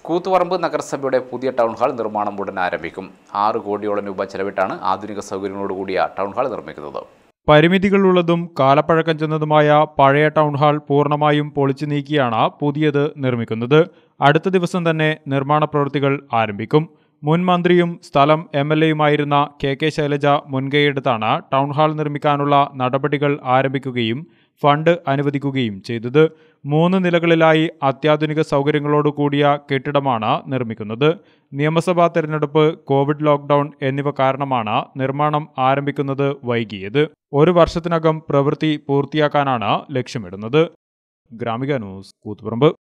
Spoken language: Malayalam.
കൂത്തുപറമ്പ് നഗരസഭയുടെ പുതിയ ടൗൺ ഹാൾ നിർമ്മാണം ഉടൻ ആരംഭിക്കും ആറ് കോടിയോളം രൂപ ചെലവിട്ടാണ് ആധുനിക സൗകര്യങ്ങളോടുകൂടിയ ടൗൺ ഹാൾ നിർമ്മിക്കുന്നത് പരിമിതികളുള്ളതും കാലപ്പഴക്കം ചെന്നതുമായ പഴയ ടൗൺ ഹാൾ പൂർണ്ണമായും പൊളിച്ചു നീക്കിയാണ് പുതിയത് നിർമ്മിക്കുന്നത് അടുത്ത ദിവസം തന്നെ നിർമ്മാണ പ്രവൃത്തികൾ ആരംഭിക്കും മുൻ മന്ത്രിയും സ്ഥലം എം എൽ എയുമായിരുന്ന കെ കെ ശൈലജ മുൻകൈയെടുത്താണ് ടൗൺ ഹാൾ നിർമ്മിക്കാനുള്ള നടപടികൾ ആരംഭിക്കുകയും ഫണ്ട് അനുവദിക്കുകയും ചെയ്തത് മൂന്ന് നിലകളിലായി അത്യാധുനിക സൗകര്യങ്ങളോട് കൂടിയ കെട്ടിടമാണ് നിർമ്മിക്കുന്നത് നിയമസഭാ തെരഞ്ഞെടുപ്പ് കോവിഡ് ലോക്ക്ഡൌൺ എന്നിവ കാരണമാണ് നിർമ്മാണം ആരംഭിക്കുന്നത് വൈകിയത് ഒരു വർഷത്തിനകം പ്രവൃത്തി പൂർത്തിയാക്കാനാണ് ലക്ഷ്യമിടുന്നത് ഗ്രാമിക ന്യൂസ് കൂത്തുപറമ്പ്